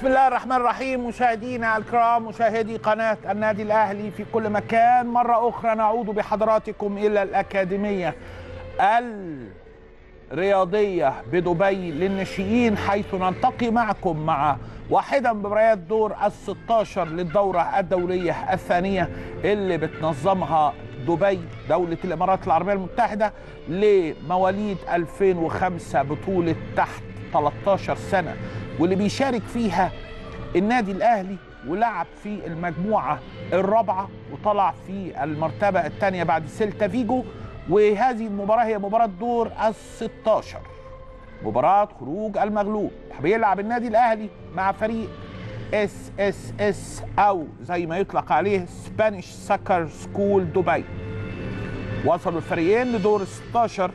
بسم الله الرحمن الرحيم مشاهدينا الكرام مشاهدي قناة النادي الأهلي في كل مكان مرة أخرى نعود بحضراتكم إلى الأكاديمية الرياضية بدبي للناشئين حيث نلتقي معكم مع واحدة من مباريات دور الستاشر للدورة الدولية الثانية اللي بتنظمها دبي دولة الإمارات العربية المتحدة لمواليد 2005 بطولة تحت 13 سنة واللي بيشارك فيها النادي الأهلي ولعب في المجموعة الرابعة وطلع في المرتبة الثانية بعد سيلتا فيجو وهذه المباراة هي مباراة دور ال 16 مباراة خروج المغلوب بيلعب النادي الأهلي مع فريق اس اس اس او زي ما يطلق عليه سبانيش ساكر سكول دبي وصلوا الفريقين لدور ال 16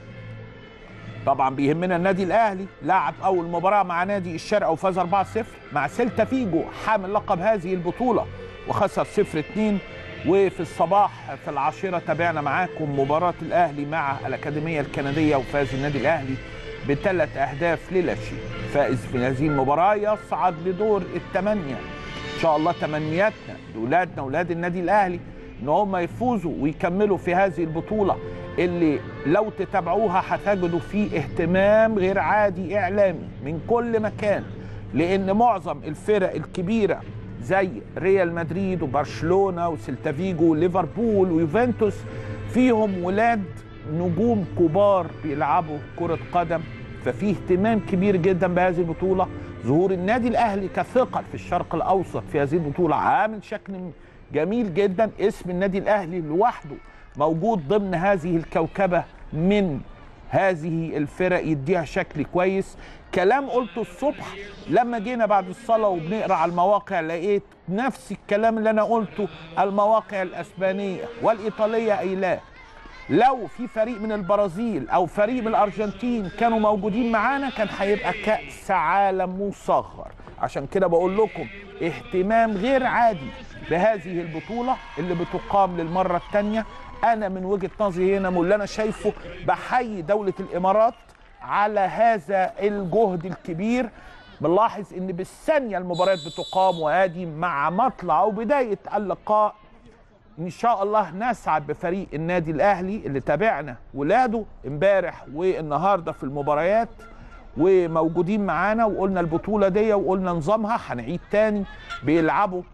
طبعا بيهمنا النادي الاهلي لعب اول مباراه مع نادي الشرق وفاز 4-0 مع سيلتا فيجو حامل لقب هذه البطوله وخسر 0-2 وفي الصباح في العاشره تابعنا معاكم مباراه الاهلي مع الاكاديميه الكنديه وفاز النادي الاهلي بثلاث اهداف للا شيء فائز في هذه المباراه يصعد لدور الثمانيه ان شاء الله تمنياتنا لاولادنا اولاد النادي الاهلي ان هم يفوزوا ويكملوا في هذه البطوله اللي لو تتابعوها هتجدوا فيه اهتمام غير عادي اعلامي من كل مكان لان معظم الفرق الكبيره زي ريال مدريد وبرشلونه وسيلتا فيجو وليفربول ويوفنتوس فيهم ولاد نجوم كبار بيلعبوا كره قدم ففي اهتمام كبير جدا بهذه البطوله ظهور النادي الاهلي كثقل في الشرق الاوسط في هذه البطوله عامل شكل جميل جدا اسم النادي الاهلي لوحده موجود ضمن هذه الكوكبه من هذه الفرق يديها شكل كويس كلام قلته الصبح لما جينا بعد الصلاه وبنقرا على المواقع لقيت نفس الكلام اللي انا قلته المواقع الاسبانيه والايطاليه قايلاه لو في فريق من البرازيل او فريق من الارجنتين كانوا موجودين معانا كان هيبقى كاس عالم مصغر عشان كده بقول لكم اهتمام غير عادي بهذه البطوله اللي بتقام للمره الثانيه انا من وجهه نظري هنا من اللي انا شايفه بحيي دوله الامارات على هذا الجهد الكبير بنلاحظ ان بالثانيه المباريات بتقام وادي مع مطلع او بدايه اللقاء ان شاء الله نسعد بفريق النادي الاهلي اللي تابعنا ولاده امبارح والنهارده في المباريات وموجودين معانا وقلنا البطوله دي وقلنا نظامها هنعيد تاني بيلعبوا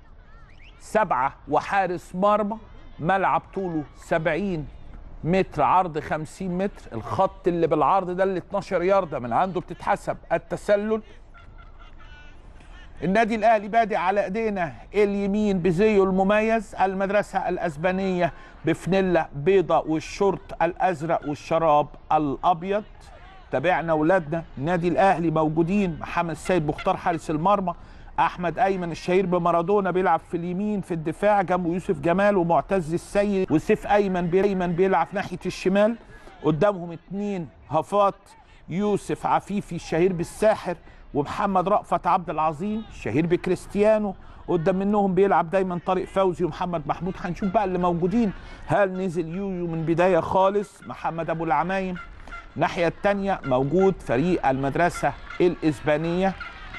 سبعه وحارس مرمى ملعب طوله 70 متر عرض 50 متر الخط اللي بالعرض ده اللي 12 ياردة من عنده بتتحسب التسلل النادي الاهلي بادئ على ايدينا اليمين بزيه المميز المدرسه الاسبانيه بفنيلا بيضة والشورت الازرق والشراب الابيض تابعنا اولادنا النادي الاهلي موجودين محمد السيد مختار حارس المرمى احمد ايمن الشهير بمارادونا بيلعب في اليمين في الدفاع جنبه يوسف جمال ومعتز السيد وسيف ايمن ايمن بيلعب ناحيه الشمال قدامهم اتنين هفات يوسف عفيفي الشهير بالساحر ومحمد رأفت عبد العظيم الشهير بكريستيانو قدام منهم بيلعب دايما طارق فوزي ومحمد محمود هنشوف بقى اللي موجودين هل نزل يويو من بدايه خالص محمد ابو العمايم الناحيه الثانيه موجود فريق المدرسه الاسبانيه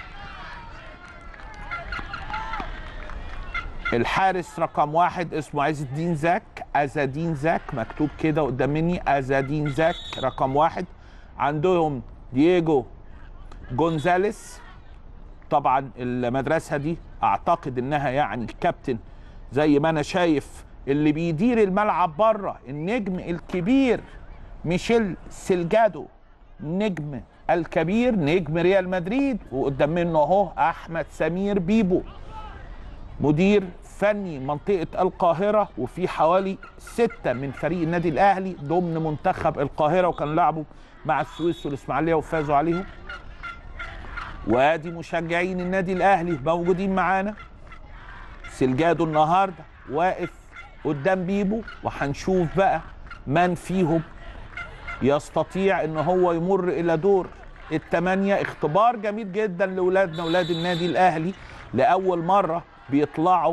الحارس رقم واحد اسمه عز الدين زاك ازادين زاك مكتوب كده قدام مني ازادين زاك رقم واحد عندهم دييجو جونزاليس طبعا المدرسه دي اعتقد انها يعني الكابتن زي ما انا شايف اللي بيدير الملعب بره النجم الكبير ميشيل سيلجادو نجم الكبير نجم ريال مدريد وقدام منه اهو احمد سمير بيبو مدير فني منطقة القاهرة وفي حوالي ستة من فريق النادي الأهلي ضمن منتخب القاهرة وكانوا لعبوا مع السويس والإسماعيلية وفازوا عليهم وادي مشجعين النادي الأهلي موجودين معانا سلجادو النهاردة واقف قدام بيبو وهنشوف بقى من فيهم يستطيع ان هو يمر الى دور الثمانية اختبار جميل جدا لاولادنا اولاد النادي الاهلي لاول مرة بيطلعوا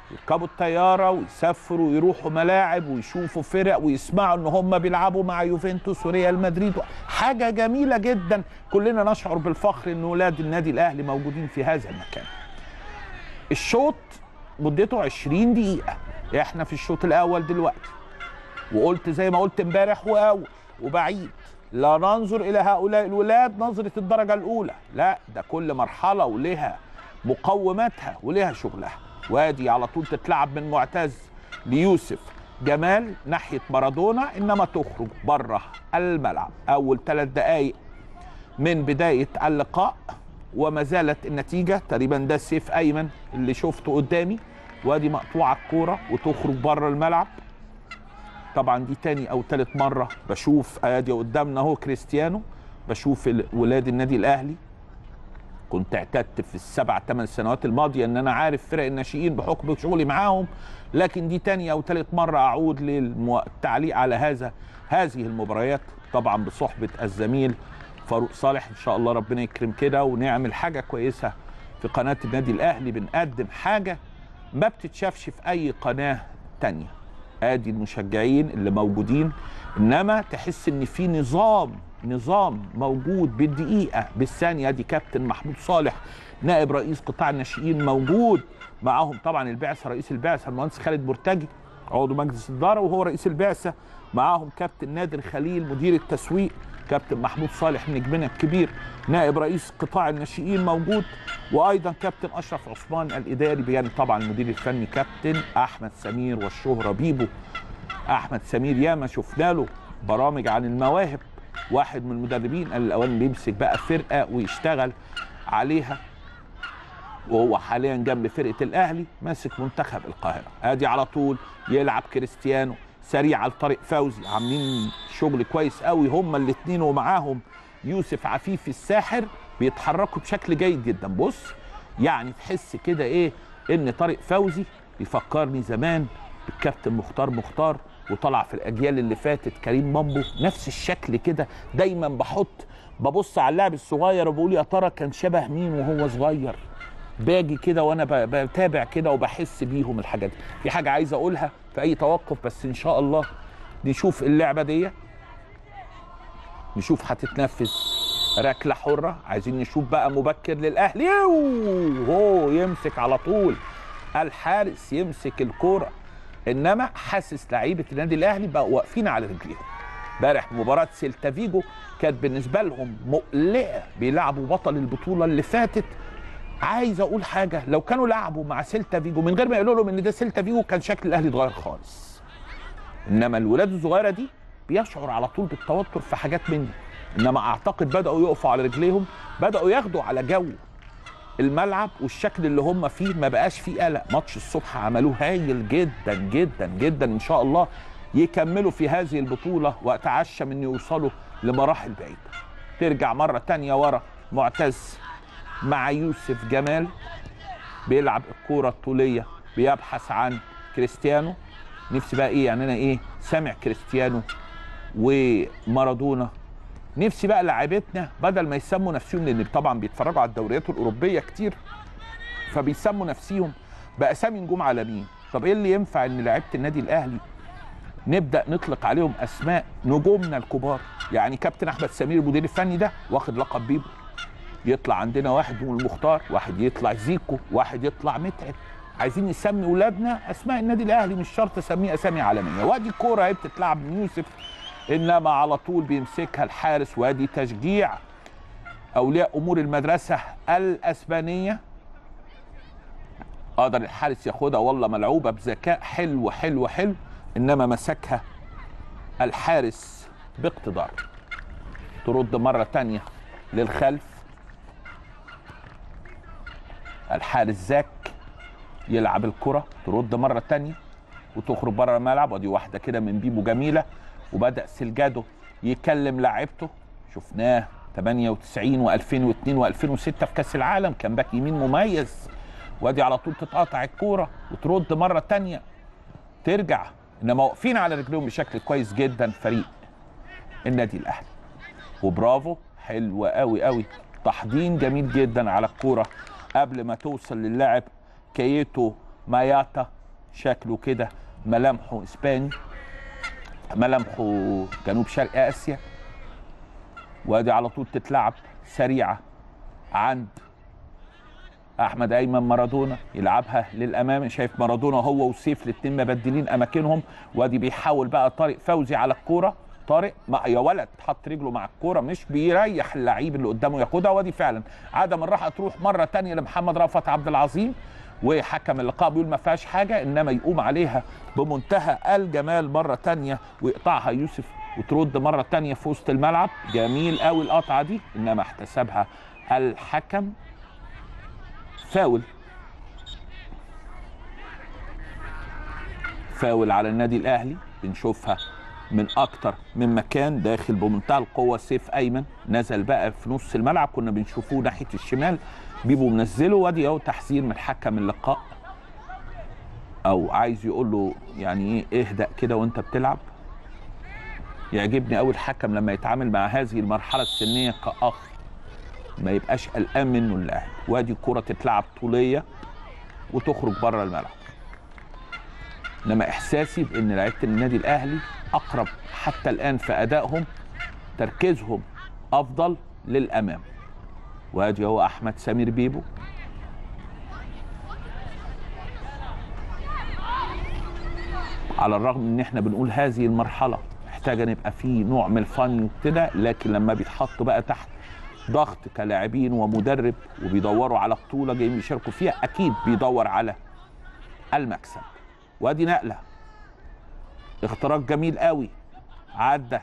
يركبوا الطياره ويسافروا ويروحوا ملاعب ويشوفوا فرق ويسمعوا ان هم بيلعبوا مع يوفنتوس وريال مدريد حاجه جميله جدا كلنا نشعر بالفخر ان ولاد النادي الاهلي موجودين في هذا المكان الشوط مدته 20 دقيقه احنا في الشوط الاول دلوقتي وقلت زي ما قلت امبارح واول وبعيد لا ننظر الى هؤلاء الولاد نظره الدرجه الاولى لا ده كل مرحله ولها مقوماتها ولها شغلها وادي على طول تتلعب من معتز ليوسف جمال ناحيه مارادونا انما تخرج بره الملعب اول ثلاث دقائق من بدايه اللقاء وما زالت النتيجه تقريبا ده سيف ايمن اللي شفته قدامي وادي مقطوعه الكوره وتخرج بره الملعب طبعا دي تاني او تالت مره بشوف ادي قدامنا اهو كريستيانو بشوف ولاد النادي الاهلي كنت اعتدت في السبع ثمان سنوات الماضيه ان انا عارف فرق الناشئين بحكم شغلي معاهم لكن دي تاني او تالت مره اعود للتعليق على هذا هذه المباريات طبعا بصحبه الزميل فاروق صالح ان شاء الله ربنا يكرم كده ونعمل حاجه كويسه في قناه النادي الاهلي بنقدم حاجه ما بتتشافش في اي قناه تانيه ادي المشجعين اللي موجودين انما تحس ان في نظام نظام موجود بالدقيقه بالثانيه دي كابتن محمود صالح نائب رئيس قطاع الناشئين موجود معاهم طبعا البعثه رئيس البعثه المهندس خالد مرتجي عضو مجلس الاداره وهو رئيس البعثه معاهم كابتن نادر خليل مدير التسويق كابتن محمود صالح نجمنا الكبير نائب رئيس قطاع الناشئين موجود وايضا كابتن اشرف عثمان الاداري بجانب طبعا المدير الفني كابتن احمد سمير والشهره بيبو احمد سمير ياما شفنا له برامج عن المواهب واحد من المدربين الاوان بيمسك بقى فرقه ويشتغل عليها وهو حاليا جنب فرقه الاهلي ماسك منتخب القاهره ادي على طول يلعب كريستيانو سريع على طارق فوزي عاملين شغل كويس قوي هما الاثنين ومعاهم يوسف عفيف الساحر بيتحركوا بشكل جيد جدا بص يعني تحس كده ايه ان طارق فوزي بيفكرني زمان بالكابتن مختار مختار وطلع في الاجيال اللي فاتت كريم مامبو نفس الشكل كده دايما بحط ببص على اللاعب الصغير وبقول يا ترى كان شبه مين وهو صغير باجي كده وانا بتابع كده وبحس بيهم الحاجات دي في حاجه عايز اقولها في اي توقف بس ان شاء الله نشوف اللعبه دي نشوف هتتنفذ ركله حره عايزين نشوف بقى مبكر للاهلي هو يمسك على طول الحارس يمسك الكوره انما حاسس لعيبه النادي الاهلي بقوا واقفين على رجليهم امبارح مباراه سيلتا فيجو كانت بالنسبه لهم مقلقه بيلعبوا بطل البطوله اللي فاتت عايز اقول حاجه لو كانوا لعبوا مع سيلتا فيجو من غير ما يقولوا لهم ان ده سيلتا فيجو كان شكل الاهلي اتغير خالص انما الولاد الصغيره دي بيشعر على طول بالتوتر في حاجات مني انما اعتقد بداوا يقفوا على رجليهم بداوا ياخدوا على جو الملعب والشكل اللي هم فيه ما بقاش فيه قلق ماتش الصبح عملوه هايل جدا جدا جدا ان شاء الله يكملوا في هذه البطوله واتعشى من يوصلوا لمراحل بعيده ترجع مره تانية ورا معتز مع يوسف جمال بيلعب الكوره الطوليه بيبحث عن كريستيانو نفسي بقى ايه يعني انا ايه سامع كريستيانو ومارادونا نفسي بقى لعيبتنا بدل ما يسموا نفسهم لان طبعا بيتفرجوا على الدوريات الاوروبيه كتير فبيسموا نفسهم باسامي نجوم عالميين طب ايه اللي ينفع ان لعيبه النادي الاهلي نبدا نطلق عليهم اسماء نجومنا الكبار يعني كابتن احمد سمير المدير الفني ده واخد لقب بيبو يطلع عندنا واحد من المختار واحد يطلع زيكو واحد يطلع متعب عايزين نسمي اولادنا اسماء النادي الاهلي مش شرط اسميه اسامي عالميه وادي الكوره اهي بتتلعب من يوسف انما على طول بيمسكها الحارس وادي تشجيع اولياء امور المدرسه الاسبانيه قدر الحارس ياخدها والله ملعوبه بذكاء حلو حلو حلو انما مسكها الحارس باقتدار ترد مره تانية للخلف الحارس زاك يلعب الكرة ترد مرة تانية وتخرج بره الملعب ودي واحدة كده من بيبو جميلة وبدأ سلجادو يكلم لاعبته شفناه 98 و2002 و2006 في كأس العالم كان باك يمين مميز وادي على طول تتقاطع الكورة وترد مرة تانية ترجع انما واقفين على رجلهم بشكل كويس جدا فريق النادي الاهلي وبرافو حلو قوي قوي تحضين جميل جدا على الكوره قبل ما توصل للاعب كايتو ماياتا شكله كده ملامحه اسباني ملامحه جنوب شرق اسيا وادي على طول تتلعب سريعه عند احمد ايمن مارادونا يلعبها للامام شايف مارادونا هو وسيف الاثنين مبدلين اماكنهم وادي بيحاول بقى طارق فوزي على الكوره طارق ما يا ولد حط رجله مع الكوره مش بيريح اللعيب اللي قدامه ياخدها وادي فعلا عدم الراحه تروح مره تانية لمحمد رأفت عبد العظيم وحكم اللقاء بيقول ما فيهاش حاجه انما يقوم عليها بمنتهى الجمال مره تانية ويقطعها يوسف وترد مره تانية في وسط الملعب جميل قوي القطعه دي انما احتسبها الحكم فاول فاول على النادي الاهلي بنشوفها من اكتر من مكان داخل بمنتهى القوه سيف ايمن نزل بقى في نص الملعب كنا بنشوفوه ناحيه الشمال بيبو منزله وادي اهو تحذير من حكم اللقاء او عايز يقول له يعني ايه اهدأ كده وانت بتلعب يعجبني قوي الحكم لما يتعامل مع هذه المرحله السنيه كاخ ما يبقاش قلقان منه الاهلي وادي الكره تتلعب طوليه وتخرج بره الملعب انما احساسي بان لعيبه النادي الاهلي اقرب حتى الان في ادائهم تركيزهم افضل للامام وادي هو احمد سمير بيبو على الرغم ان احنا بنقول هذه المرحله محتاجه نبقى فيه نوع من الفن وكده لكن لما بيتحط بقى تحت ضغط كلاعبين ومدرب وبيدوروا على بطوله جايين يشاركوا فيها اكيد بيدور على المكسب وادي نقله اختراق جميل قوي عدى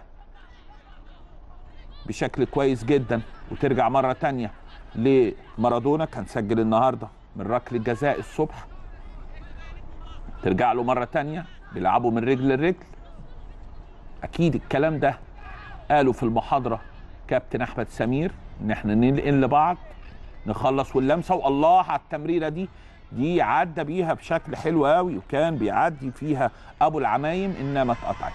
بشكل كويس جدا وترجع مره تانية لمارادونا كان سجل النهارده من ركله جزاء الصبح ترجع له مره تانية بيلعبوا من رجل لرجل اكيد الكلام ده قالوا في المحاضره كابتن احمد سمير ان احنا ننقل لبعض نخلص واللمسه والله على التمريره دي دي عدى بيها بشكل حلو قوي وكان بيعدي فيها ابو العمايم انما اتقطعت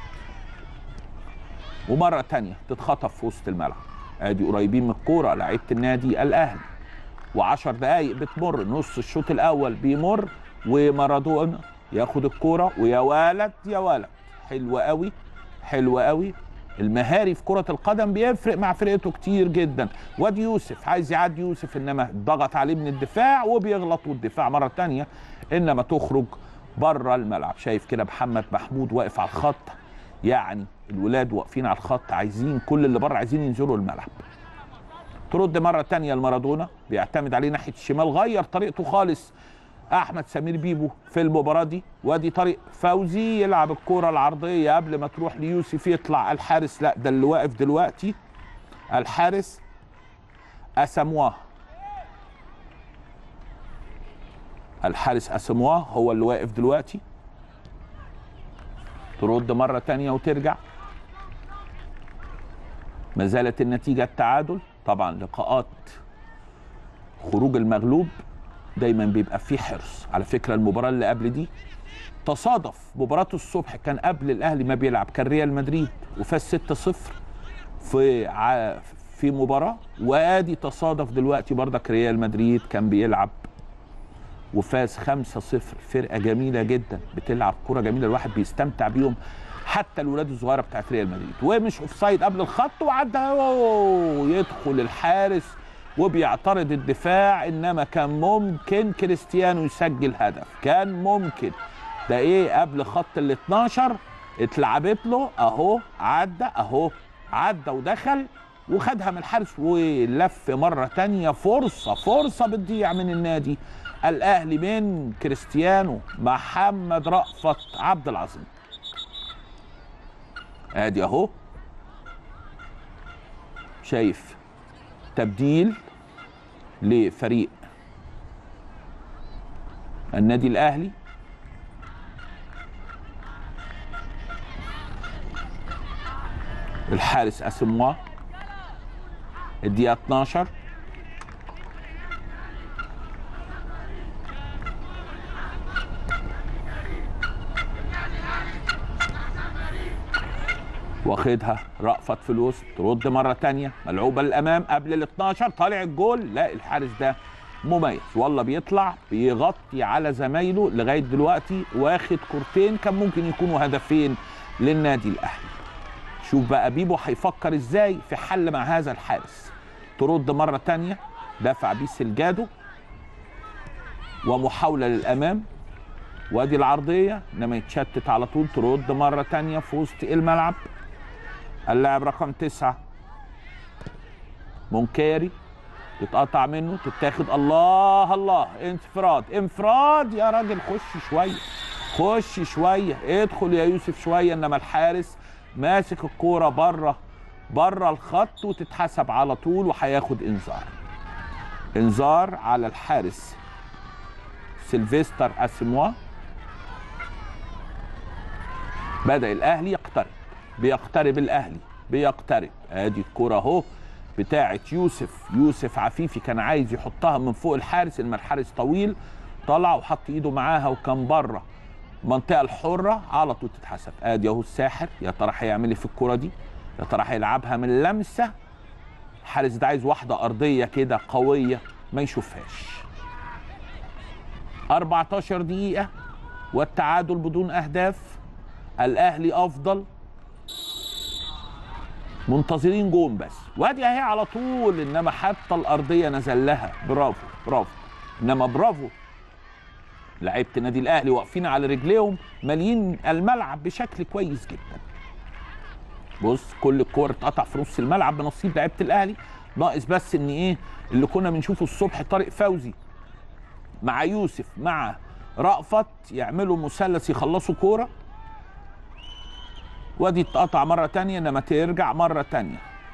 ومره تانية تتخطف في وسط الملعب ادي قريبين من الكوره لعيبه النادي الاهلي وعشر دقايق بتمر نص الشوط الاول بيمر ومارادونا ياخد الكوره ويا ولد يا ولد حلو قوي حلو قوي المهاري في كرة القدم بيفرق مع فرقته كتير جدا وادي يوسف عايز يعدي يوسف انما ضغط عليه من الدفاع وبيغلط والدفاع مرة تانية انما تخرج بره الملعب شايف كده محمد محمود واقف على الخط يعني الولاد واقفين على الخط عايزين كل اللي بره عايزين ينزلوا الملعب ترد مرة تانية لمارادونا بيعتمد عليه ناحية الشمال غير طريقته خالص احمد سمير بيبو في المباراه دي وادي طارق فوزي يلعب الكره العرضيه قبل ما تروح ليوسف يطلع الحارس لا ده اللي واقف دلوقتي الحارس اسمواه الحارس اسمواه هو اللي واقف دلوقتي ترد مره تانية وترجع ما زالت النتيجه التعادل طبعا لقاءات خروج المغلوب دايما بيبقى فيه حرص على فكره المباراه اللي قبل دي تصادف مباراه الصبح كان قبل الاهلي ما بيلعب كان ريال مدريد وفاز 6-0 في ع... في مباراه وادي تصادف دلوقتي برضك ريال مدريد كان بيلعب وفاز 5-0 فرقه جميله جدا بتلعب كره جميله الواحد بيستمتع بيهم حتى الولاد الصغيره بتاعت ريال مدريد ومش اوف سايد قبل الخط وعدى يدخل الحارس وبيعترض الدفاع انما كان ممكن كريستيانو يسجل هدف كان ممكن ده ايه قبل خط ال 12 اتلعبت له اهو عدى اهو عدى ودخل وخدها من الحارس ولف مره تانية فرصه فرصه بتضيع من النادي الاهلي من كريستيانو محمد رأفت عبد العظيم ادي اهو شايف تبديل لفريق النادي الاهلي الحارس اسموا الدقيقه 12 واخدها رأفت في الوسط ترد مرة تانية ملعوبة للأمام قبل ال 12 طالع الجول لا الحارس ده مميز والله بيطلع بيغطي على زمايله لغايه دلوقتي واخد كورتين كان ممكن يكونوا هدفين للنادي الاهلي شوف بقى بيبو هيفكر ازاي في حل مع هذا الحارس ترد مره تانية دفع بيه سلجادو ومحاوله للامام وادي العرضيه انما يتشتت على طول ترد مره تانية في وسط الملعب اللاعب رقم تسعة مونكيري يتقطع منه تتاخد الله الله انفراد انفراد يا راجل خش شويه خش شويه ادخل يا يوسف شويه انما الحارس ماسك الكوره بره بره الخط وتتحسب على طول وهياخد انذار انذار على الحارس سيلفستر اسموا بدا الاهلي يقترب بيقترب الاهلي بيقترب ادي الكوره اهو بتاعه يوسف يوسف عفيفي كان عايز يحطها من فوق الحارس انما الحارس طويل طلع وحط ايده معاها وكان بره المنطقه الحره على طول تتحسب ادي اهو الساحر يا ترى هيعمل ايه في الكوره دي يا ترى هيلعبها من لمسه الحارس ده عايز واحده ارضيه كده قويه ما يشوفهاش 14 دقيقه والتعادل بدون اهداف الاهلي افضل منتظرين جون بس وادي اهي على طول انما حتى الارضيه نزل لها برافو برافو انما برافو لعيبه النادي الاهلي واقفين على رجليهم مالين الملعب بشكل كويس جدا بص كل الكور اتقطع في نص الملعب بنصيب لعيبه الاهلي ناقص بس ان ايه اللي كنا بنشوفه الصبح طارق فوزي مع يوسف مع رأفت يعملوا مثلث يخلصوا كوره وادي اتقطع مره تانية انما ترجع مره تانية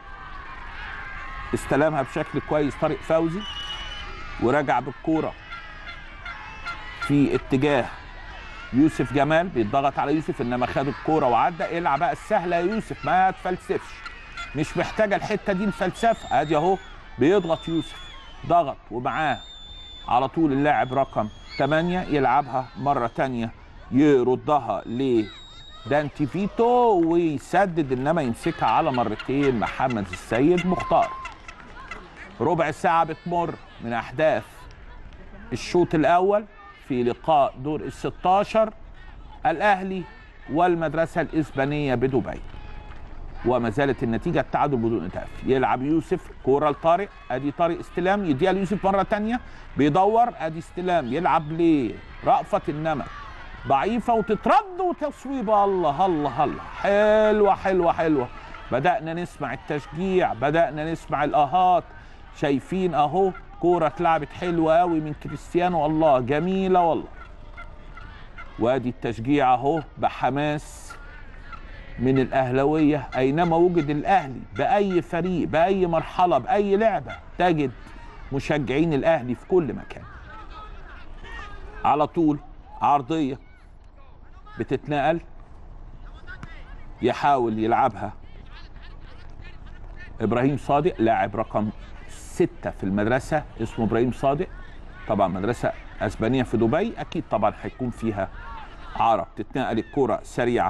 استلمها بشكل كويس طارق فوزي ورجع بالكوره في اتجاه يوسف جمال بيتضغط على يوسف انما خد الكوره وعدى العب بقى السهله يا يوسف ما تفلسفش مش محتاجه الحته دي الفلسفه ادي اهو بيضغط يوسف ضغط ومعاه على طول اللاعب رقم 8 يلعبها مره تانية يردها ل دانتي فيتو ويسدد انما يمسكها على مرتين محمد السيد مختار ربع ساعه بتمر من احداث الشوط الاول في لقاء دور ال 16 الاهلي والمدرسه الاسبانيه بدبي وما زالت النتيجه التعادل بدون انتهاء يلعب يوسف كوره لطارق ادي طارق استلام يديها ليوسف مره تانية بيدور ادي استلام يلعب لرأفت انما ضعيفه وتترد وتصويبه الله الله الله حلوه حلوه حلوه بدانا نسمع التشجيع بدانا نسمع الاهات شايفين اهو كوره اتلعبت حلوه قوي من كريستيانو الله جميله والله وادي التشجيع اهو بحماس من الاهلاويه اينما وجد الاهلي باي فريق باي مرحله باي لعبه تجد مشجعين الاهلي في كل مكان على طول عرضيه بتتنقل يحاول يلعبها ابراهيم صادق لاعب رقم ستة في المدرسة اسمه ابراهيم صادق طبعا مدرسة اسبانية في دبي اكيد طبعا هيكون فيها عرب تتنقل الكرة سريعة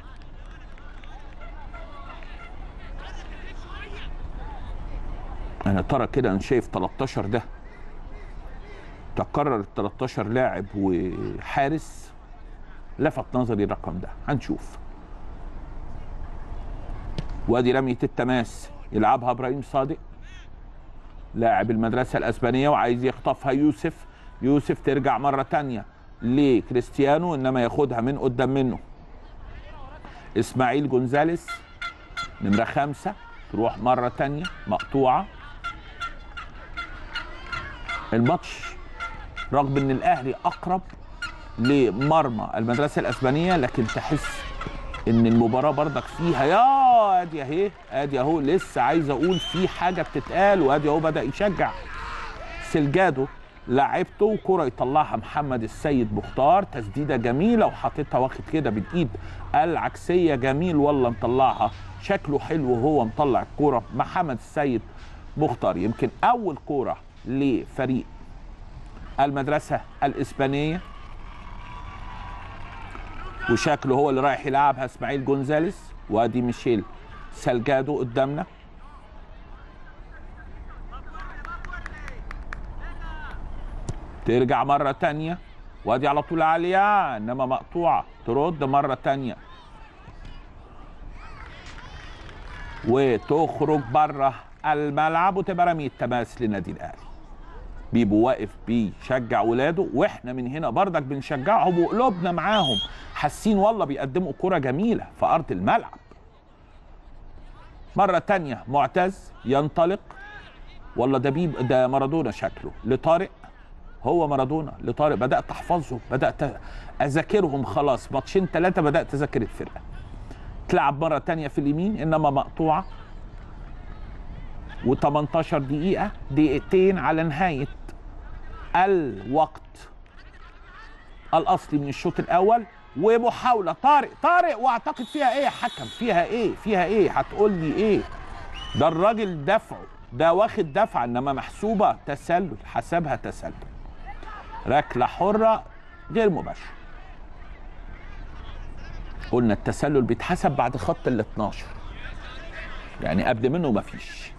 انا ترى كده انا شايف 13 ده تكرر ال 13 لاعب وحارس لفت نظري الرقم ده هنشوف وادي رمية التماس يلعبها ابراهيم صادق لاعب المدرسة الاسبانية وعايز يخطفها يوسف يوسف ترجع مرة تانية لكريستيانو انما ياخدها من قدام منه اسماعيل جونزاليس نمرة خمسة تروح مرة تانية مقطوعة الماتش رغم ان الاهلي اقرب لمرمى المدرسه الاسبانيه لكن تحس ان المباراه برضك فيها يا ادي اهي ادي اهو لسه عايز اقول في حاجه بتتقال وادي اهو بدا يشجع سلجادو لعبته وكره يطلعها محمد السيد مختار تسديده جميله وحاططها واخد كده بالايد العكسيه جميل والله مطلعها شكله حلو وهو مطلع الكوره محمد السيد مختار يمكن اول كوره لفريق المدرسه الاسبانيه وشكله هو اللي رايح يلعبها اسماعيل جونزاليس وادي ميشيل سالجادو قدامنا ترجع مرة تانية وادي على طول عالية انما مقطوعة ترد مرة تانية وتخرج بره الملعب وتبقى رمية تماس للنادي الاهلي بيبو واقف بيشجع ولاده واحنا من هنا بردك بنشجعهم وقلوبنا معاهم حاسين والله بيقدموا كرة جميلة في ارض الملعب مرة تانية معتز ينطلق والله ده بيب ده مارادونا شكله لطارق هو مارادونا لطارق بدات احفظهم بدات اذاكرهم خلاص ماتشين ثلاثه بدات اذاكر الفرقه تلعب مره تانية في اليمين انما مقطوعه و18 دقيقه دقيقتين على نهايه الوقت الاصلي من الشوط الاول ومحاوله طارق طارق واعتقد فيها ايه يا حكم فيها ايه فيها ايه هتقول لي ايه ده الراجل دفعه ده واخد دفعه انما محسوبه تسلل حسبها تسلل ركله حره غير مباشره قلنا التسلل بيتحسب بعد خط ال 12 يعني قبل منه مفيش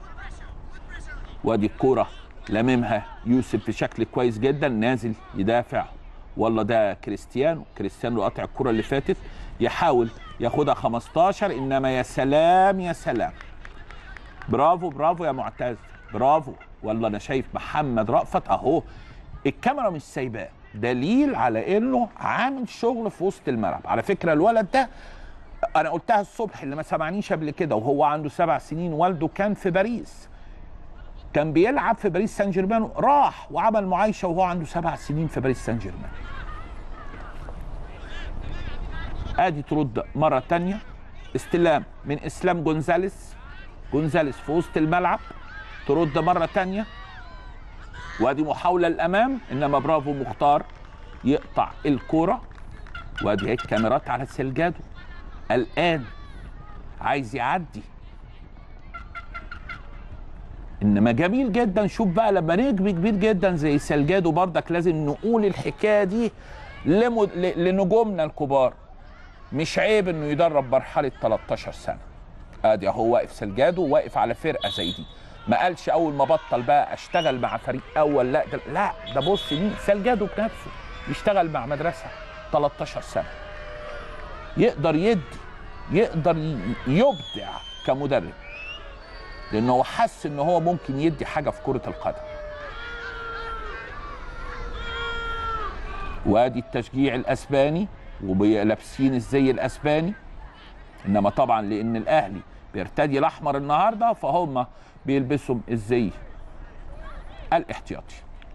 وادي الكوره لاممها يوسف بشكل كويس جدا نازل يدافع والله ده كريستيانو كريستيانو قطع الكره اللي فاتت يحاول ياخدها 15 انما يا سلام يا سلام برافو برافو يا معتز برافو والله انا شايف محمد رأفت اهو الكاميرا مش سايباه دليل على انه عامل شغل في وسط الملعب على فكره الولد ده انا قلتها الصبح اللي ما سمعنيش قبل كده وهو عنده سبع سنين والده كان في باريس كان بيلعب في باريس سان جيرمان راح وعمل معايشه وهو عنده سبع سنين في باريس سان جيرمان ادي ترد مره تانية استلام من اسلام جونزاليس جونزاليس في وسط الملعب ترد مرة تانية وادي محاولة للأمام إنما برافو مختار يقطع الكرة وادي هي الكاميرات على سلجادو الآن عايز يعدي انما جميل جدا شوف بقى لما نجم كبير جدا زي سلجادو بردك لازم نقول الحكايه دي لمد... لنجومنا الكبار مش عيب انه يدرب مرحله 13 سنه ادي اهو واقف سلجادو واقف على فرقه زي دي ما قالش اول ما بطل بقى اشتغل مع فريق اول لا ده لا ده بص مين سلجادو بنفسه بيشتغل مع مدرسه 13 سنه يقدر يدي يقدر يبدع كمدرب لانه هو حس ان هو ممكن يدي حاجه في كره القدم وادي التشجيع الاسباني ولابسين الزي الاسباني انما طبعا لان الاهلي بيرتدي الاحمر النهارده فهم بيلبسوا الزي الاحتياطي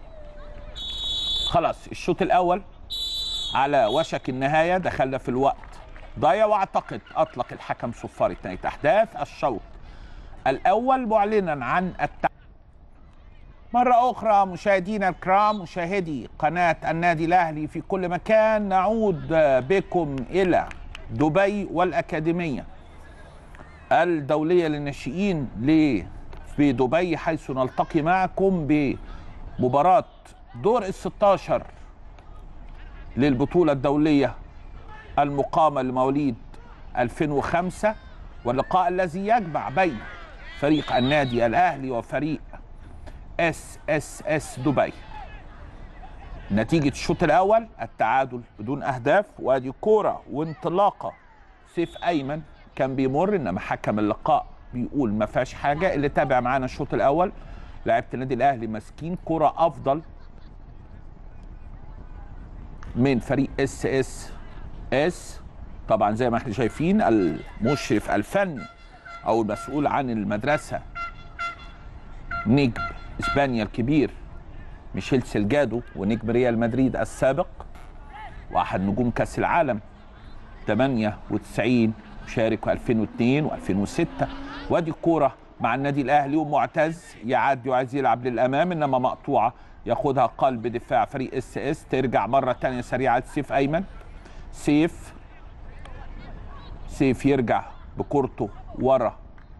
خلاص الشوط الاول على وشك النهايه دخلنا في الوقت ضايع واعتقد اطلق الحكم صفاره نهايه احداث الشوط الاول معلنا عن التع... مرة أخرى مشاهدينا الكرام مشاهدي قناة النادي الأهلي في كل مكان نعود بكم إلى دبي والأكاديمية الدولية للناشئين في دبي حيث نلتقي معكم بمباراة دور ال 16 للبطولة الدولية المقامة لمواليد 2005 واللقاء الذي يجمع بين فريق النادي الأهلي وفريق اس اس اس دبي نتيجة الشوط الأول التعادل بدون أهداف وادي كورة وانطلاقة سيف أيمن كان بيمر إنما حكم اللقاء بيقول ما فيهاش حاجة اللي تابع معانا الشوط الأول لعيبة النادي الأهلي ماسكين كرة أفضل من فريق اس اس اس طبعا زي ما احنا شايفين المشرف الفني او المسؤول عن المدرسه نجم اسبانيا الكبير ميشيل سيلجادو ونجم ريال مدريد السابق واحد نجوم كاس العالم 98 شارك 2002 و2006 وادي الكوره مع النادي الاهلي ومعتز يعدي وعايز يلعب للامام انما مقطوعه ياخدها قلب دفاع فريق اس اس ترجع مره ثانيه سريعه سيف ايمن سيف سيف يرجع بكورته ورا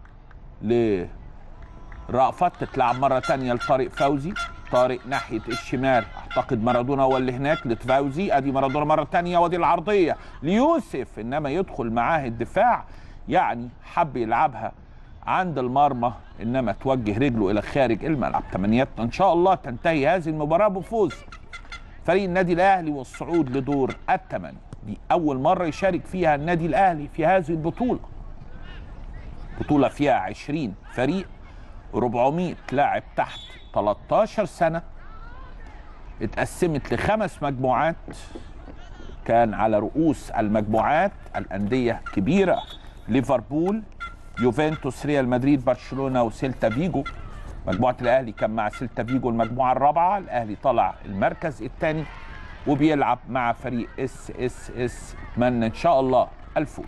لرأفت تتلعب مرة تانية لطارق فوزي طارق ناحية الشمال اعتقد مارادونا هو اللي هناك لتفوزي ادي مارادونا مرة تانية وادي العرضية ليوسف انما يدخل معاه الدفاع يعني حب يلعبها عند المرمى انما توجه رجله الى خارج الملعب تمنياتنا ان شاء الله تنتهي هذه المباراه بفوز فريق النادي الاهلي والصعود لدور الثمانيه دي اول مره يشارك فيها النادي الاهلي في هذه البطوله بطوله فيها 20 فريق 400 لاعب تحت 13 سنه اتقسمت لخمس مجموعات كان على رؤوس المجموعات الانديه كبيره ليفربول يوفنتوس ريال مدريد برشلونه وسيلتا فيجو مجموعه الاهلي كان مع سيلتا فيجو المجموعه الرابعه الاهلي طلع المركز الثاني وبيلعب مع فريق اس اس اس اتمنى ان شاء الله الفوز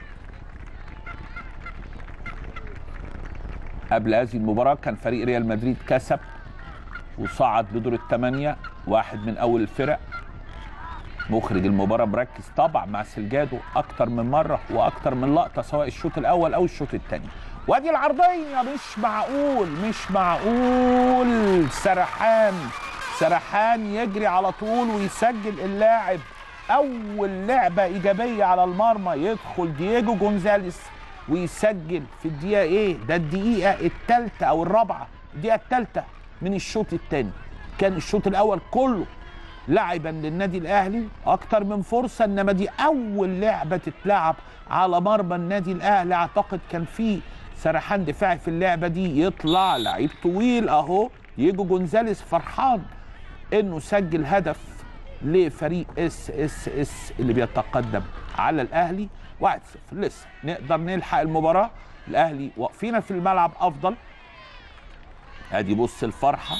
قبل هذه المباراه كان فريق ريال مدريد كسب وصعد لدور الثمانيه واحد من اول الفرق مخرج المباراة مركز طبعا مع سلجادو أكتر من مرة وأكتر من لقطة سواء الشوط الأول أو الشوط الثاني وادي العرضية مش معقول مش معقول سرحان سرحان يجري على طول ويسجل اللاعب أول لعبة إيجابية على المرمى يدخل دييجو جونزاليس ويسجل في الدقيقة إيه؟ ده الدقيقة الثالثة أو الرابعة الدقيقة الثالثة من الشوط الثاني كان الشوط الأول كله لعبا للنادي الاهلي اكتر من فرصه انما دي اول لعبه تتلعب على مرمى النادي الاهلي اعتقد كان في سرحان دفاعي في اللعبه دي يطلع لعيب طويل اهو يجو جونزاليس فرحان انه سجل هدف لفريق اس اس اس اللي بيتقدم على الاهلي 1-0 لسه نقدر نلحق المباراه الاهلي واقفين في الملعب افضل ادي بص الفرحه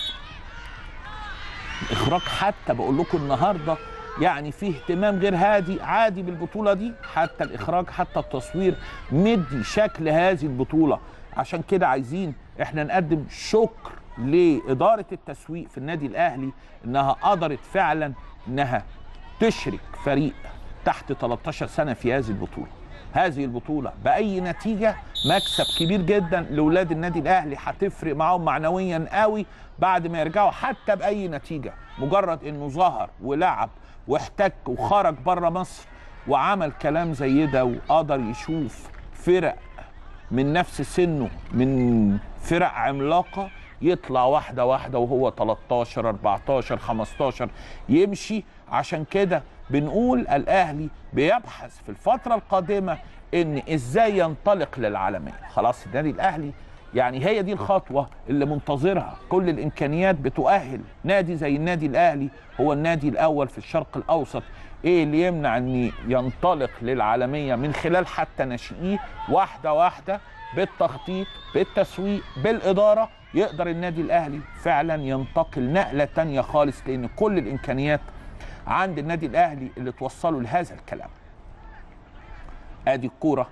اخراج حتى بقول لكم النهارده يعني فيه اهتمام غير هادي عادي بالبطوله دي حتى الاخراج حتى التصوير مدي شكل هذه البطوله عشان كده عايزين احنا نقدم شكر لاداره التسويق في النادي الاهلي انها قدرت فعلا انها تشرك فريق تحت 13 سنه في هذه البطوله هذه البطوله باي نتيجه مكسب كبير جدا لاولاد النادي الاهلي هتفرق معاهم معنويا قوي بعد ما يرجعوا حتى باي نتيجه مجرد انه ظهر ولعب واحتك وخرج بره مصر وعمل كلام زي ده وقدر يشوف فرق من نفس سنه من فرق عملاقه يطلع واحده واحده وهو 13 14 15 يمشي عشان كده بنقول الاهلي بيبحث في الفتره القادمه ان ازاي ينطلق للعالميه خلاص النادي الاهلي يعني هي دي الخطوه اللي منتظرها كل الامكانيات بتؤهل نادي زي النادي الاهلي هو النادي الاول في الشرق الاوسط ايه اللي يمنع ان ينطلق للعالميه من خلال حتى ناشئيه واحده واحده بالتخطيط بالتسويق بالاداره يقدر النادي الاهلي فعلا ينتقل نقله تانية خالص لان كل الامكانيات عند النادي الاهلي اللي توصله لهذا الكلام ادي الكوره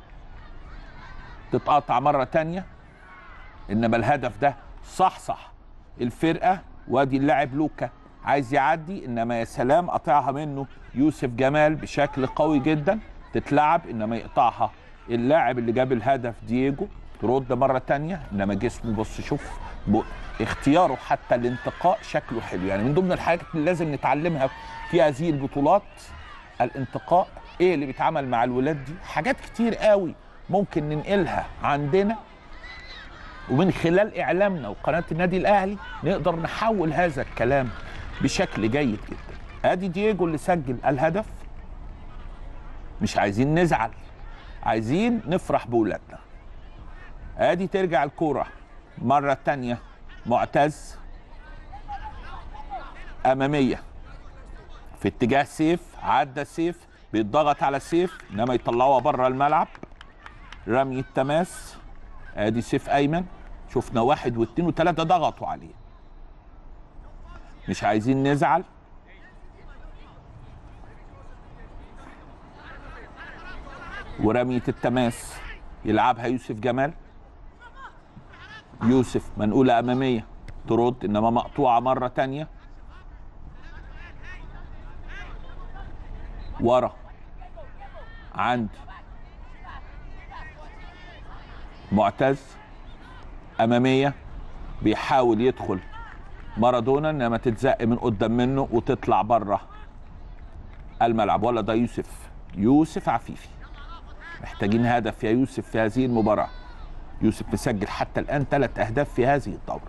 تتقطع مره تانية انما الهدف ده صح صح الفرقه وادي اللاعب لوكا عايز يعدي انما يا سلام قطعها منه يوسف جمال بشكل قوي جدا تتلعب انما يقطعها اللاعب اللي جاب الهدف دييجو ترد مره تانية انما جسمه بص شوف ب... اختياره حتى الانتقاء شكله حلو يعني من ضمن الحاجات اللي لازم نتعلمها في هذه البطولات الانتقاء ايه اللي بيتعمل مع الولاد دي حاجات كتير قوي ممكن ننقلها عندنا ومن خلال اعلامنا وقناه النادي الاهلي نقدر نحول هذا الكلام بشكل جيد جدا ادي دييجو اللي سجل الهدف مش عايزين نزعل عايزين نفرح بولادنا ادي ترجع الكوره مره تانية معتز اماميه في اتجاه سيف عدى سيف بيتضغط على سيف انما يطلعوها بره الملعب رمي التماس ادي سيف ايمن شفنا واحد واثنين وثلاثه ضغطوا عليه مش عايزين نزعل ورمية التماس يلعبها يوسف جمال يوسف منقولة أمامية ترد إنما مقطوعة مرة تانية ورا عند معتز أمامية بيحاول يدخل مارادونا إنما تتزق من قدام منه وتطلع بره الملعب ولا ده يوسف يوسف عفيفي محتاجين هدف يا يوسف في هذه المباراة يوسف مسجل حتى الان ثلاث اهداف في هذه الدوره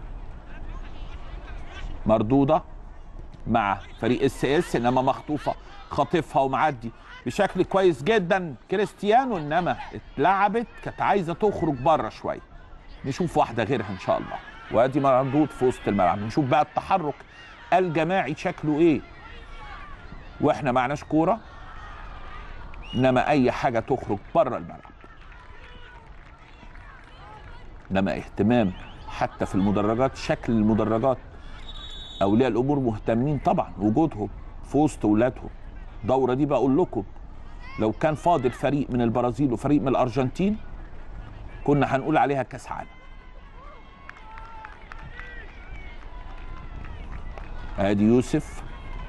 مردوده مع فريق اس اس انما مخطوفه خاطفها ومعدي بشكل كويس جدا كريستيانو انما اتلعبت كانت عايزه تخرج بره شويه نشوف واحده غيرها ان شاء الله وادي مردود في وسط الملعب نشوف بقى التحرك الجماعي شكله ايه واحنا معناش كوره انما اي حاجه تخرج بره الملعب انما اهتمام حتى في المدرجات شكل المدرجات اولياء الامور مهتمين طبعا وجودهم في وسط اولادهم الدوره دي بقول لكم لو كان فاضل فريق من البرازيل وفريق من الارجنتين كنا هنقول عليها كاس عالم ادي يوسف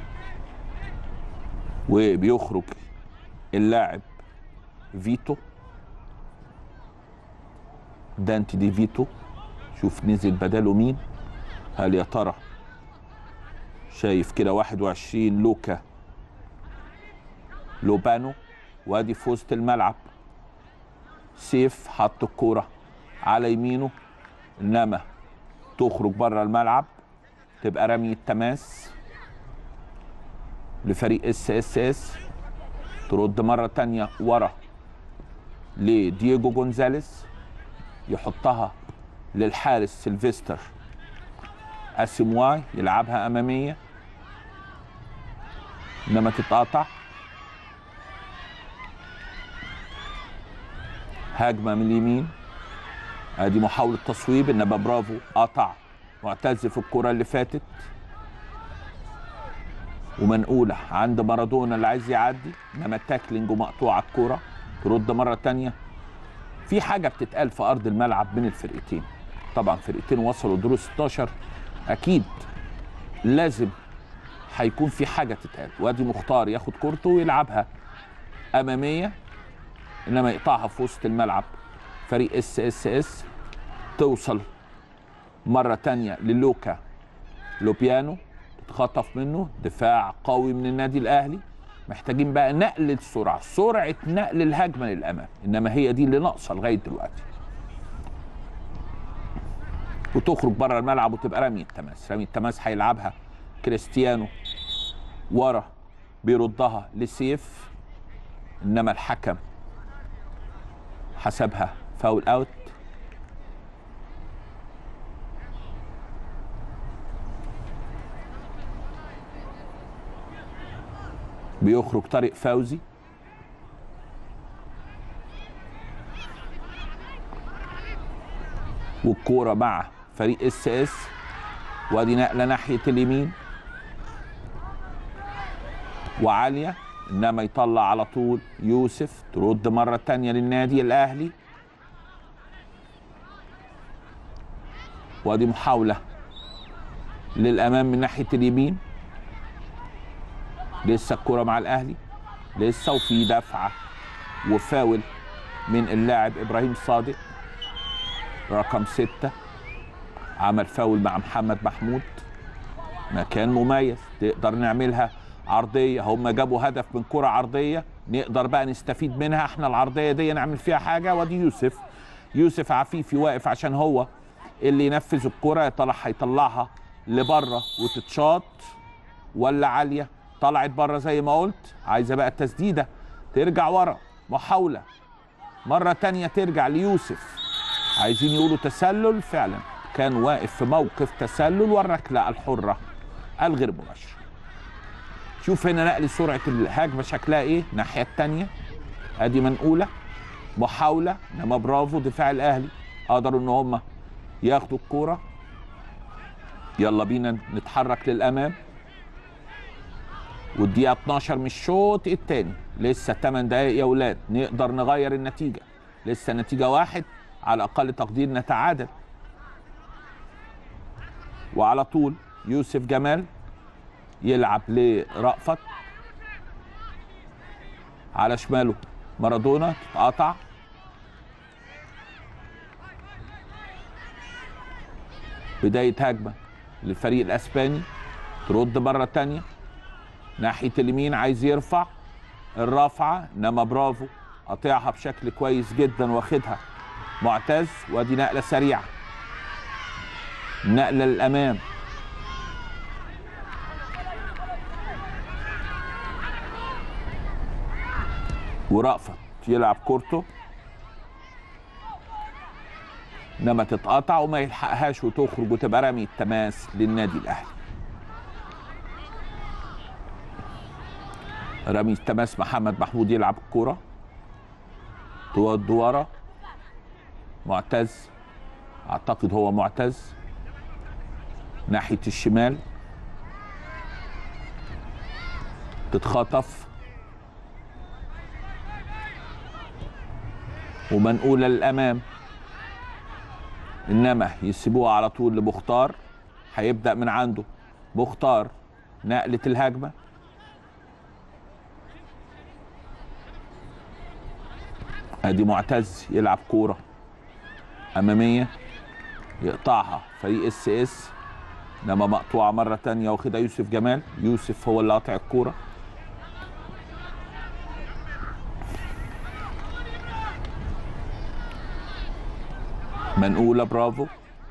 وبيخرج اللاعب فيتو دانتي دي فيتو شوف نزل بداله مين هل يا ترى شايف كده 21 لوكا لوبانو وادي في وسط الملعب سيف حط الكوره على يمينه انما تخرج بره الملعب تبقى رمي التماس لفريق اس اس اس ترد مرة تانية ورا لدييجو جونزاليس يحطها للحارس سيلفستر اسيمواي يلعبها امامية انما تتقاطع هجمة من اليمين ادي محاولة تصويب انما برافو قطع معتز في الكرة اللي فاتت ومنقولة عند مارادونا اللي عايز يعدي انما التاكلينج ومقطوعة الكرة ترد مرة تانية في حاجة بتتقال في أرض الملعب بين الفرقتين طبعا فرقتين وصلوا دور 16 أكيد لازم هيكون في حاجة تتقال وادي مختار ياخد كورته ويلعبها أمامية إنما يقطعها في وسط الملعب فريق اس اس اس توصل مرة تانية للوكا لوبيانو تتخطف منه دفاع قوي من النادي الأهلي محتاجين بقى نقل السرعة سرعة نقل الهجمة للأمام إنما هي دي اللي ناقصة لغاية دلوقتي وتخرج بره الملعب وتبقى رمي التماس رمي التماس هيلعبها كريستيانو ورا بيردها لسيف انما الحكم حسبها فاول اوت بيخرج طارق فوزي والكوره مع فريق اس اس وادي نقله ناحيه اليمين وعاليه انما يطلع على طول يوسف ترد مره تانية للنادي الاهلي وادي محاوله للامام من ناحيه اليمين لسه الكرة مع الاهلي لسه وفي دفعه وفاول من اللاعب ابراهيم صادق رقم ستة عمل فاول مع محمد محمود مكان مميز تقدر نعملها عرضية هم جابوا هدف من كرة عرضية نقدر بقى نستفيد منها احنا العرضية دي نعمل فيها حاجة وادي يوسف يوسف عفيفي واقف عشان هو اللي ينفذ الكرة يا ترى هيطلعها لبره وتتشاط ولا عالية طلعت بره زي ما قلت عايزة بقى التسديدة ترجع ورا محاولة مرة تانية ترجع ليوسف عايزين يقولوا تسلل فعلا كان واقف في موقف تسلل والركلة الحرة الغير مباشرة شوف هنا نقل سرعة الهجمة شكلها ايه الناحية التانية ادي منقولة محاولة انما برافو دفاع الاهلي قدروا ان هم ياخدوا الكورة يلا بينا نتحرك للامام والدقيقة 12 من الشوط الثاني لسه 8 دقايق يا ولاد نقدر نغير النتيجة لسه نتيجة واحد على أقل تقدير نتعادل وعلى طول يوسف جمال يلعب لرأفت على شماله مارادونا تتقاطع بداية هجمة للفريق الأسباني ترد مرة تانية ناحية اليمين عايز يرفع الرافعة إنما برافو قاطعها بشكل كويس جدا واخدها معتز وادي نقله سريعه نقله للامام ورأفت يلعب كورته انما تتقطع وما يلحقهاش وتخرج وتبقى رمي التماس للنادي الاهلي رمي التماس محمد محمود يلعب الكوره تود ورا معتز اعتقد هو معتز ناحيه الشمال تتخطف ومنقوله للامام انما يسيبوها على طول لمختار هيبدا من عنده مختار نقله الهجمه ادي معتز يلعب كوره اماميه يقطعها فريق اس اس انما مقطوعه مره تانية واخدها يوسف جمال يوسف هو اللي قاطع الكوره منقوله برافو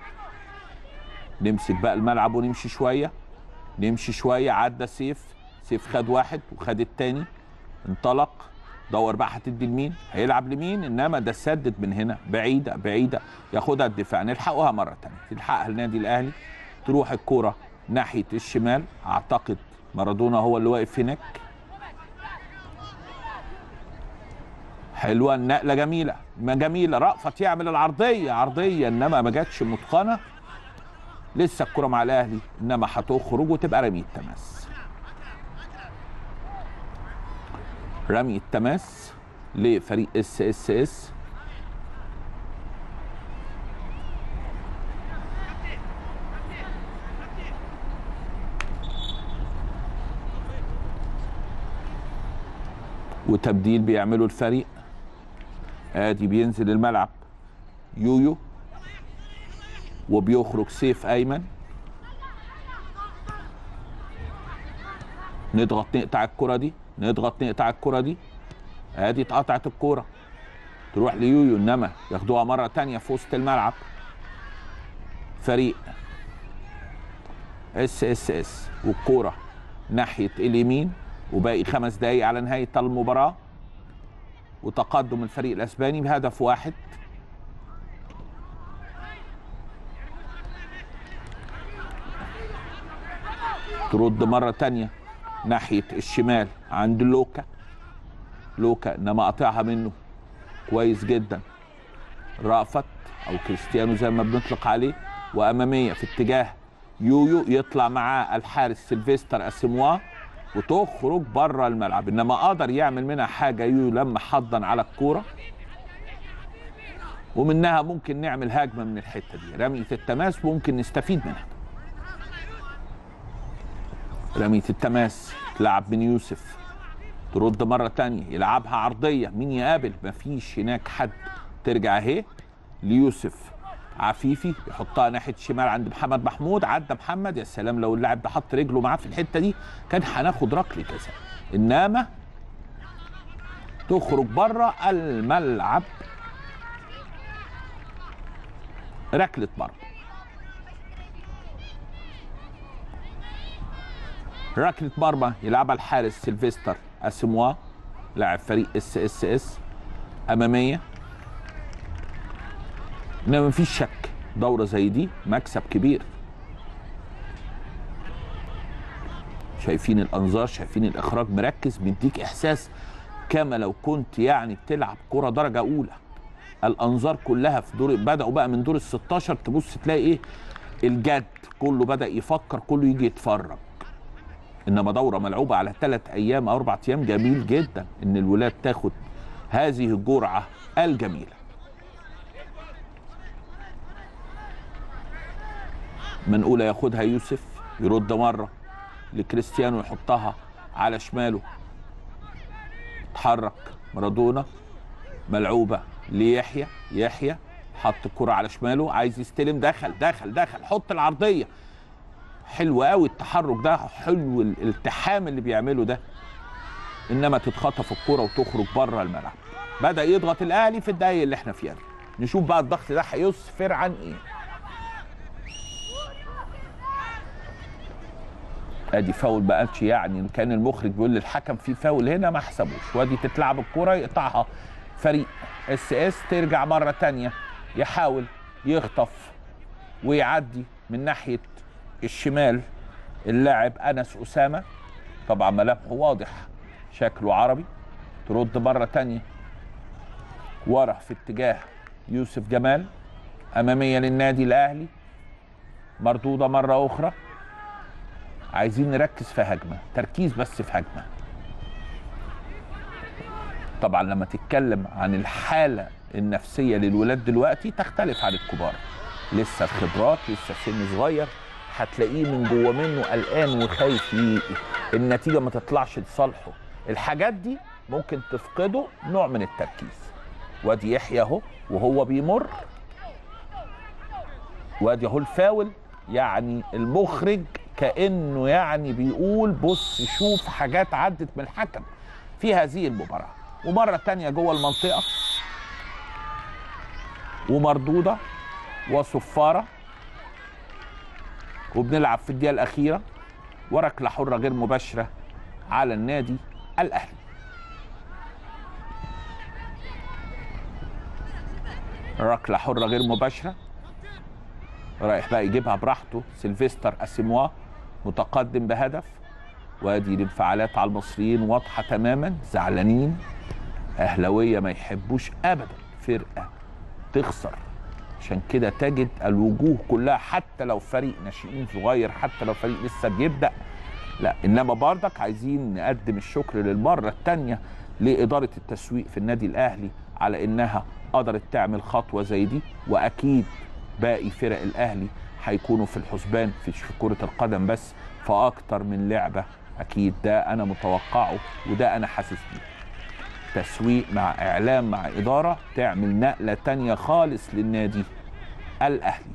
نمسك بقى الملعب ونمشي شويه نمشي شويه عدى سيف سيف خد واحد وخد التاني انطلق دور بقى هتدي لمين هيلعب لمين انما ده سدد من هنا بعيده بعيده ياخدها الدفاع نلحقوها مره تانية تلحقها النادي الاهلي تروح الكره ناحيه الشمال اعتقد مارادونا هو اللي واقف هناك حلوه النقله جميله ما جميله رأفت يعمل العرضيه عرضيه انما ما جاتش متقنه لسه الكره مع الاهلي انما هتخرج وتبقى رمي التماس رمي التماس لفريق اس اس اس وتبديل بيعمله الفريق ادي بينزل الملعب يويو وبيخرج سيف ايمن نضغط نقطع الكره دي نضغط نقطع الكره دي ادي اتقطعت الكوره تروح ليويو انما ياخدوها مره تانية في وسط الملعب فريق اس اس اس والكوره ناحيه اليمين وباقي خمس دقايق على نهايه المباراه وتقدم الفريق الاسباني بهدف واحد ترد مرة تانية ناحية الشمال عند لوكا لوكا انما قطعها منه كويس جدا رأفت او كريستيانو زي ما بنطلق عليه وامامية في اتجاه يويو يطلع معاه الحارس سيلفستر اسيموا وتخرج بره الملعب انما قدر يعمل منها حاجه يو لما حضن على الكوره ومنها ممكن نعمل هجمه من الحته دي رميه التماس ممكن نستفيد منها رميه التماس تلعب من يوسف ترد مره تانية يلعبها عرضيه مين يقابل مفيش هناك حد ترجع اهي ليوسف عفيفي يحطها ناحيه الشمال عند محمد محمود عدى محمد يا سلام لو اللاعب ده حط رجله معاه في الحته دي كان هناخد ركله جزاء انما تخرج بره الملعب ركله مرمى ركله مرمى يلعبها الحارس سيلفستر اسموا لاعب فريق اس اس اس اماميه انما مفيش شك دوره زي دي مكسب كبير شايفين الانظار شايفين الاخراج مركز بيديك احساس كما لو كنت يعني بتلعب كره درجه اولى الانظار كلها في دور بداوا بقى من دور ال 16 تبص تلاقي ايه الجد كله بدا يفكر كله يجي يتفرج انما دوره ملعوبه على ثلاث ايام او اربع ايام جميل جدا ان الولاد تاخد هذه الجرعه الجميله منقولة ياخدها يوسف يرد مرة لكريستيانو يحطها على شماله تحرك مارادونا ملعوبة ليحيى يحيى حط الكرة على شماله عايز يستلم دخل دخل دخل حط العرضية حلو قوي التحرك ده حلو الالتحام اللي بيعمله ده انما تتخطف الكرة وتخرج بره الملعب بدأ يضغط الاهلي في الدقايق اللي احنا فيها دي نشوف بقى الضغط ده هيسفر عن ايه ادي فاول ما قالش يعني كان المخرج بيقول للحكم في فاول هنا ما حسبوش وادي تتلعب الكوره يقطعها فريق اس اس ترجع مره تانية يحاول يخطف ويعدي من ناحيه الشمال اللاعب انس اسامه طبعا ملامحه واضح شكله عربي ترد مره تانية ورا في اتجاه يوسف جمال اماميه للنادي الاهلي مردوده مره اخرى عايزين نركز في هجمه تركيز بس في هجمه طبعا لما تتكلم عن الحاله النفسيه للولاد دلوقتي تختلف عن الكبار لسه الخبرات لسه سن صغير هتلاقيه من جوه منه قلقان وخايف ي- النتيجه ما تطلعش لصالحه الحاجات دي ممكن تفقده نوع من التركيز وادي يحيى اهو وهو بيمر وادي اهو الفاول يعني المخرج كانه يعني بيقول بص شوف حاجات عدت من الحكم في هذه المباراه ومره تانية جوه المنطقه ومردوده وصفاره وبنلعب في الدقيقه الاخيره وركله حره غير مباشره على النادي الاهلي ركله حره غير مباشره رايح بقى يجيبها براحته سيلفستر اسيموا متقدم بهدف وادي الانفعالات على المصريين واضحه تماما زعلانين اهلاويه ما يحبوش ابدا فرقه تخسر عشان كده تجد الوجوه كلها حتى لو فريق ناشئين صغير حتى لو فريق لسه بيبدا لا انما برضك عايزين نقدم الشكر للمره الثانيه لاداره التسويق في النادي الاهلي على انها قدرت تعمل خطوه زي دي واكيد باقي فرق الاهلي هيكونوا في الحسبان في في كره القدم بس فاكتر من لعبه اكيد ده انا متوقعه وده انا حاسس بيه تسويق مع اعلام مع اداره تعمل نقله تانية خالص للنادي الاهلي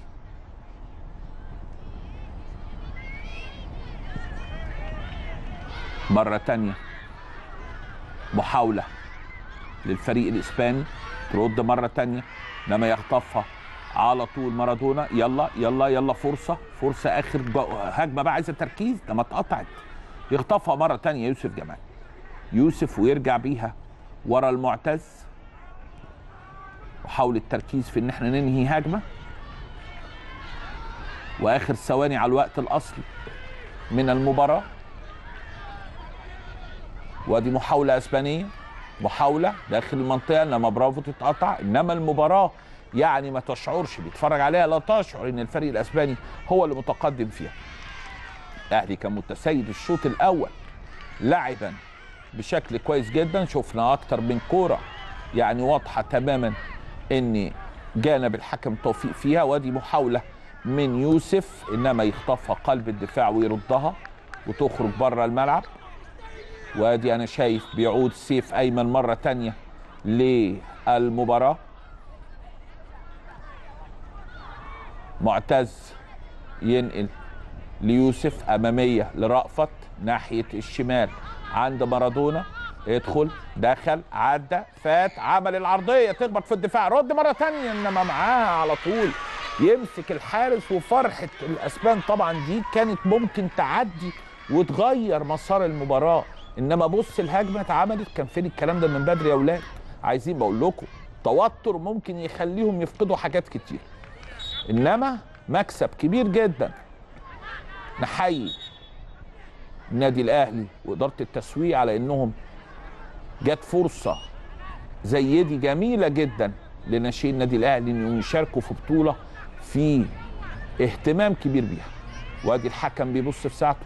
مره تانية محاوله للفريق الاسباني ترد مره تانية لما يخطفها على طول مارادونا يلا يلا يلا فرصه فرصه اخر جو- هجمه بقى عايزه تركيز ده ما اتقطعت يخطفها مره تانية يوسف جمال يوسف ويرجع بيها ورا المعتز وحاول التركيز في ان احنا ننهي هجمه واخر ثواني على الوقت الاصلي من المباراه وادي محاوله اسبانيه محاوله داخل المنطقه لما برافو تتقطع انما المباراه يعني ما تشعرش بيتفرج عليها لا تشعر ان الفريق الاسباني هو اللي متقدم فيها الاهلي كان متسيد الشوط الاول لعبا بشكل كويس جدا شفنا اكتر من كوره يعني واضحه تماما ان جانب الحكم توفيق فيها وادي محاوله من يوسف انما يخطفها قلب الدفاع ويردها وتخرج بره الملعب وادي انا شايف بيعود سيف ايمن مره تانية للمباراه معتز ينقل ليوسف اماميه لرأفت ناحيه الشمال عند مارادونا ادخل دخل عدى فات عمل العرضيه تخبط في الدفاع رد مره تانية انما معاها على طول يمسك الحارس وفرحه الاسبان طبعا دي كانت ممكن تعدي وتغير مسار المباراه انما بص الهجمه اتعملت كان فين الكلام ده من بدري يا اولاد عايزين بقول لكم توتر ممكن يخليهم يفقدوا حاجات كتير انما مكسب كبير جدا نحيي النادي الاهلي واداره التسويق على انهم جت فرصه زي دي جميله جدا لناشئين النادي الاهلي انهم يشاركوا في بطوله في اهتمام كبير بيها وادي الحكم بيبص في ساعته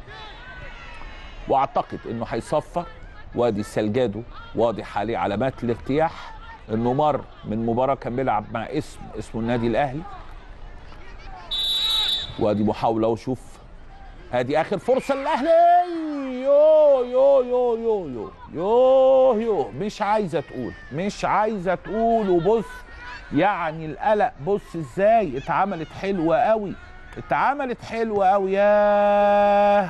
واعتقد انه هيصفر وادي سلجادو واضح عليه علامات الارتياح انه مر من مباراه كان بيلعب مع اسم اسمه النادي الاهلي وادي محاوله وشوف ادي اخر فرصه للاهلي يو يو يو يو يو يو يو مش عايزه تقول مش عايزه تقول وبص يعني القلق بص ازاي اتعملت حلوه قوي اتعملت حلوه قوي ياه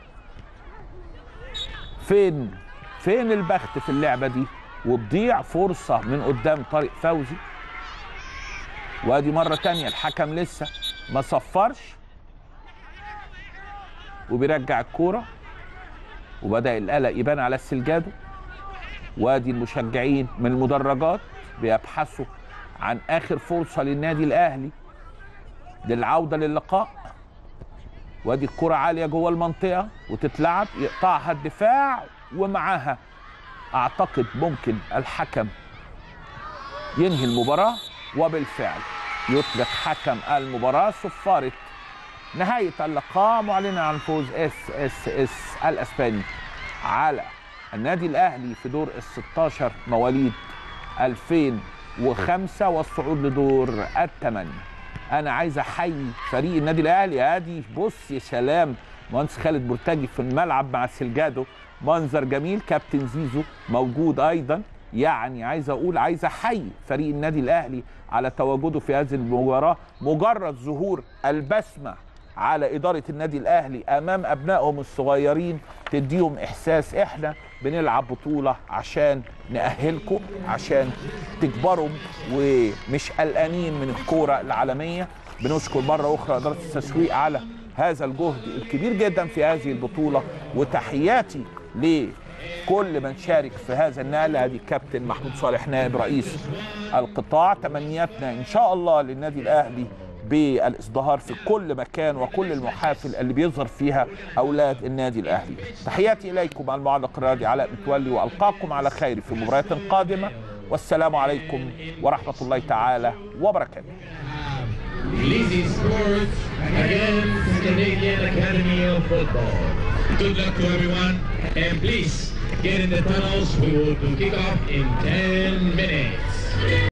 فين فين البخت في اللعبه دي وتضيع فرصه من قدام طارق فوزي وادي مرة تانية الحكم لسه ما صفرش وبيرجع الكورة وبدأ القلق يبان على السلجادو وادي المشجعين من المدرجات بيبحثوا عن آخر فرصة للنادي الأهلي للعودة للقاء وادي الكرة عالية جوه المنطقة وتتلعب يقطعها الدفاع ومعاها أعتقد ممكن الحكم ينهي المباراة وبالفعل يطلق حكم المباراة صفارة نهاية اللقاء معلنة عن فوز اس اس اس الاسباني على النادي الاهلي في دور ال 16 مواليد 2005 والصعود لدور الثمانية انا عايز احيي فريق النادي الاهلي ادي بص يا سلام مهندس خالد مرتجي في الملعب مع سلجادو منظر جميل كابتن زيزو موجود ايضا يعني عايز اقول عايز احيي فريق النادي الاهلي على تواجده في هذه المباراه مجرد ظهور البسمه على اداره النادي الاهلي امام ابنائهم الصغيرين تديهم احساس احنا بنلعب بطوله عشان ناهلكم عشان تكبروا ومش قلقانين من الكوره العالميه بنشكر مره اخرى اداره التسويق على هذا الجهد الكبير جدا في هذه البطوله وتحياتي لكل من شارك في هذا النقل ادي الكابتن محمود صالح نائب رئيس القطاع تمنياتنا ان شاء الله للنادي الاهلي بالازدهار في كل مكان وكل المحافل اللي بيظهر فيها اولاد النادي الاهلي تحياتي اليكم المعلق الرياضي علاء متولي والقاكم على خير في مباريات قادمه والسلام عليكم ورحمه الله تعالى وبركاته Lizzie Sports against Canadian Academy of Football. Good luck to everyone, and please get in the tunnels. We will do kickoff in 10 minutes.